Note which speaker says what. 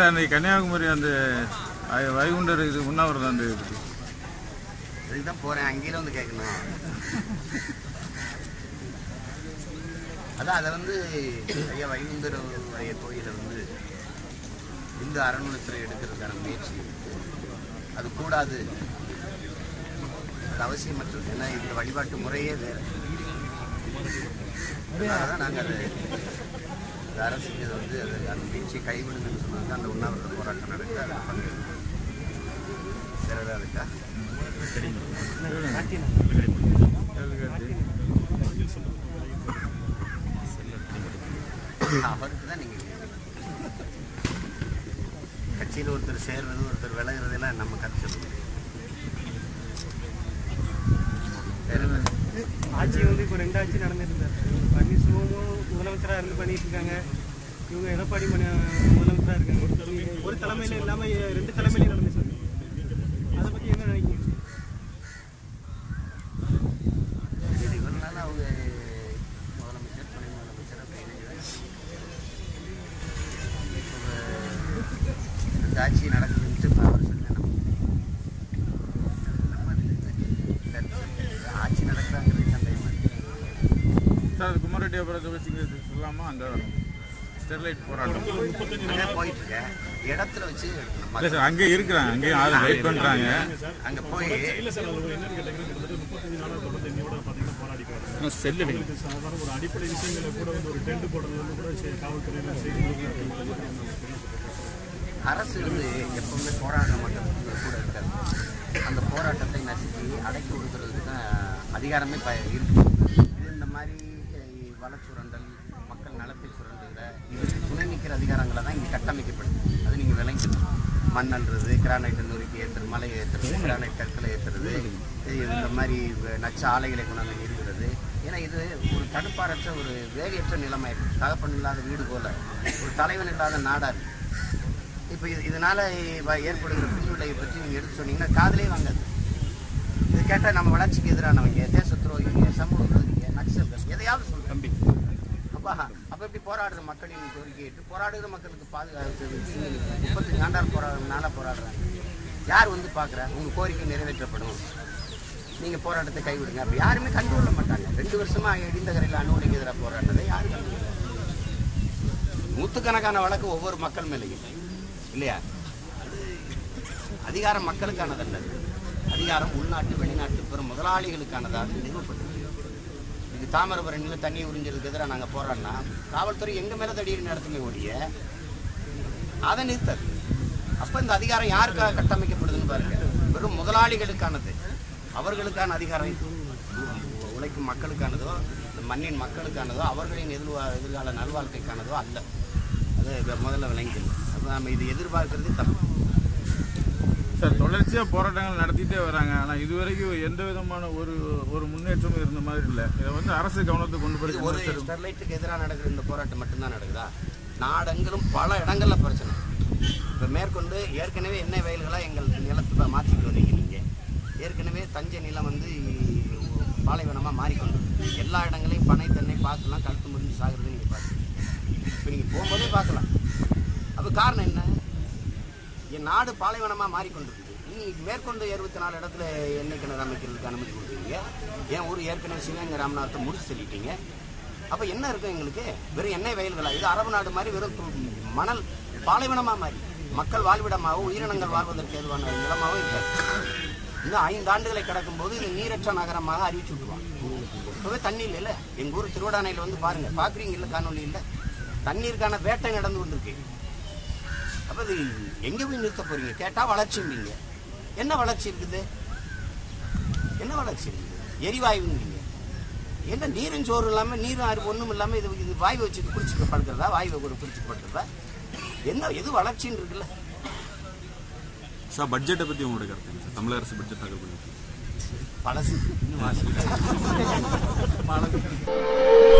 Speaker 1: Sir இன்னைக்கு கன்னியாகுமரி அந்த ஐ- வைகுண்டர் இது உண்ணாவிரதம் அந்த இது
Speaker 2: இதுதான் போறேன் அங்கேயில வந்து கேட்கணும் அதான் அதை வந்து ஐயா வைகுந்தர் ஐயா கோயிலை வந்து இந்து அறநிலைத்துறை எடுக்கிறதுக்கான முயற்சி இருக்கு. அது கூடாது அது அவசியமற்றது ஏன்னா இந்த வழிபாட்டு முறையே வேற அதனால தான் நாங்கள் அதை இந்த அரசு இதை வந்து அது அந்த முயற்சியை கைவிடுங்கன்னு சொன்னாங்க அந்த உண்ணாவிரத போராட்டம் நடக்குது அதில் பங்கேற்கும் வேற ஏதாவது இருக்கா அவருக்கு தான் நீங்கள் கட்சியில் ஒருத்தர் சேர்றது ஒருத்தர் விலகுறதெல்லாம் நம்ம கற்று சொல்லுவோம் வேற என்ன?
Speaker 3: ஆட்சி வந்து இப்போ ரெண்டு ஆட்சி நடந்துட்டு இருக்கு பன்னீர்செல்வமும் முதலமைச்சராக இருந்து பண்ணிட்டு இருக்காங்க இவங்க எடப்பாடி மணி முதலமைச்சராக இருக்காங்க ஒரு தலைமையில இல்லாமல் ரெண்டு தலைமையில நடந்துச்சு அதை பற்றி என்ன நினைக்கிறீங்க
Speaker 2: சரி, இவ்வளவு நாள் அவங்க முதலமைச்சர் துணை முதலமைச்சர் அப்படின்னு இப்போ இந்த ஆட்சி நடக்குதுன்ட்டு இப்போ அவர் சொல்லி ஆட்சி நடக்குதாங்கிறது சந்தேகமா இருக்கு.
Speaker 1: சார் அது குமாரெட்டி அப்புறம் வச்சுங்க சொல்லாமா அந்த ஸ்டெர்லைட் போராட்டம்
Speaker 2: அங்கே போயிட்டு இருக்கேன் இடத்துல வச்சு
Speaker 1: இல்லை
Speaker 2: மக்கள்
Speaker 1: சார் அங்கே இருக்கிறாங்க அங்கேயும் ஆள் வெயிட் பண்ணுறாங்க
Speaker 2: அங்கே போய்
Speaker 1: செல்லு
Speaker 4: சாதாரண ஒரு அடிப்படை விஷயங்களை கூட வந்து ஒரு டென்ட் போடுறது கூட சரி, காவல்துறையினர் செய்தி
Speaker 2: அரசு வந்து எப்பவுமே போராடுற மக்களுக்கு கூட இருக்காது அந்த போராட்டத்தை நசுக்கி அடக்கி ஒடுக்கிறதுக்கு தான் அதிகாரமே ப இருக்கு இது இந்த மாதிரி அஹ், வளச்சுரண்டல் மக்கள் நலத்தை சுரண்டுகிற இதுக்கு துணை நிற்கிற அதிகாரங்களை தான் இங்கே கட்டமைக்கப்படுது அது நீங்கள் விளங்கிக்கணும் மண் அள்ளுறது கிரானைட் நொறுக்கி ஏற்றுறது மலை ஏற்றுறது கிரானைட் கற்களை ஏற்றுறது இந்த மாதிரி வ- நச்சு ஆலைகளை கொண்டாந்து நிறுவுறது ஏன்னா இது ஒரு தடுப்பாரற்ற ஒரு வேலையற்ற நிலைமை தகப்பன் இல்லாத வீடு போல ஒரு தலைவன் இல்லாத நாடா இருக்கு இப்போ இது இதனால வ- ஏற்படுகிற பின்விளைவை பற்றி நீங்கள் எடுத்து சொன்னீங்கன்னா காதலே வாங்காது இது கேட்டால் நம்ம வளர்ச்சிக்கு எதிரானவங்க தேச துரோகிங்க சமூக விரோதிங்க நக்சல்கள் எதையாவது சொல்லு தம்பி அப்பா அப்போ இப்படி போராடுற மக்களின் கோரிக்கையிட்டு போராடுகிற மக்களுக்கு பாதுகாப்பு முப்பத்தஞ்சு ஆண்டால் போராடுறதுனால போராடுறாங்க யார் வந்து பார்க்குறா உங்கள் கோரிக்கை நிறைவேற்றப்படும் நீங்கள் போராட்டத்தை கைவிடுங்க அப்போ யாருமே கண்டுகொள்ள மாட்டாங்க ரெண்டு வருஷமாக இடிந்தகரையில் அணுகுலைக்கு எதிராக போராட்டத்தை யாரும் கண்டுகொள்ள நூற்றுக்கணக்கான வழக்கு ஒவ்வொரு மக்கள் மேலேயும் இல்லையா அதிகாரம் மக்களுக்கானதல்ல அதிகாரம் உள்நாட்டு வெளிநாட்டு பெரும் முதலாளிகளுக்கானதாக நிறுவப்பட்டிருக்கு இது தாமிரபரணியில் தண்ணி உறிஞ்சதுக்கு எதிராக நாங்கள் போராடினா காவல்துறை எங்கள் மேலே தடியடி நடத்துமே ஒழிய அதை நிறுத்தது அப்போ இந்த அதிகாரம் யாருக்காக கட்டமைக்கப்படுதுன்னு பாருங்க வெறும் முதலாளிகளுக்கானது அவர்களுக்கான அதிகாரம் இது. உழைக்கும் மக்களுக்கானதோ இந்த மண்ணின் மக்களுக்கானதோ அவர்களின் எதிர்வா எதிர்கால நல்வாழ்க்கைக்கானதோ அல்ல அது இப்ப முதல்ல விளங்கிக்கணும் அப்போ நம்ம இது எதிர்பார்க்கறது தப்பு
Speaker 1: சார் தொடர்ச்சியாக போராட்டங்கள் நடத்திட்டே வராங்க ஆனால் இதுவரைக்கும் எந்த விதமான ஒரு ஒரு முன்னேற்றமும் இருந்த மாதிரி இல்லை இதை வந்து அரசு கவனத்துக்கு கொண்டு போய்
Speaker 2: இது ஒரு ஸ்டெர்லைட்டுக்கு எதிராக நடக்கிற இந்த போராட்டம் மட்டும்தான் நடக்குதா நாடெங்கிலும் பல இடங்கள்ல பிரச்சனை இப்போ மேற்கொண்டு ஏற்கனவே எண்ணெய் வயல்களாக எங்கள் நிலத்தை மாற்றிட்டு வந்தீங்க நீங்கள் ஏற்கனவே தஞ்சை நிலம் வந்து பாலைவனமாக மாறிக்கொண்டு எல்லா இடங்களையும் பனை தென்னை பார்க்கலாம் கழுத்து முறிஞ்சு சாகுறது நீங்கள் பார்த்து இப்போ நீங்கள் போகும்போதே பார்க்கலாம் அப்போ காரணம் என்ன என் நாடு பாலைவனமாக மாறிக்கொண்டிருக்குது நீ மேற்கொண்டு இருபத்தி நாலு இடத்துல எண்ணெய் கிணறு அமைக்கிறதுக்கு அனுமதி கொடுக்குறீங்க என் ஊர் ஏற்கனவே சிவகங்கை ராமநாதத்தை முடிச்சு சொல்லிட்டீங்க அப்போ என்ன இருக்கும் எங்களுக்கு வெறும் எண்ணெய் வயல்களா இது அரபு நாடு மாதிரி வெறும் து- மணல் பாலைவனமாக மாறி மக்கள் வாழ்விடமாகவும் உயிரினங்கள் வாழ்வதற்கு ஏதுவான நிலமாகவும் இருக்காது இன்னும் ஐந்து ஆண்டுகளை கடக்கும் போது இது நீரற்ற நகரமாக அறிவிச்சு விட்டுருவாங்க இப்போவே தண்ணி இல்லைல்ல எங்கள் ஊர் திருவடானையில் வந்து பாருங்க பார்க்குறீங்க இல்லை காணொலி இல்லை தண்ணீருக்கான வேட்டை நடந்து கொண்டிருக்கு அப்போ இது எங்கே போய் நிறுத்த போறீங்க கேட்டால் வளர்ச்சிம்பீங்க என்ன வளர்ச்சி இருக்குது என்ன வளர்ச்சி இருக்குது எரிவாயுங்கிறீங்க என்ன நீரும் சோறு இல்லாமல் நீரும் அரு ஒன்றும் இல்லாமல் இது இது வாய்வை வச்சு குடிச்சுக்க படுக்கிறதா வாய்வை கூட குடிச்சு படுக்கிறதா என்ன எது வளர்ச்சின்னு இருக்குல்ல
Speaker 5: சார் பட்ஜெட்டை பற்றி உங்களோட கருத்து என்ன சார் தமிழக அரசு பட்ஜெட் தாக்கல் பண்ணிருக்கு
Speaker 2: பழசு இன்னும் வாசி.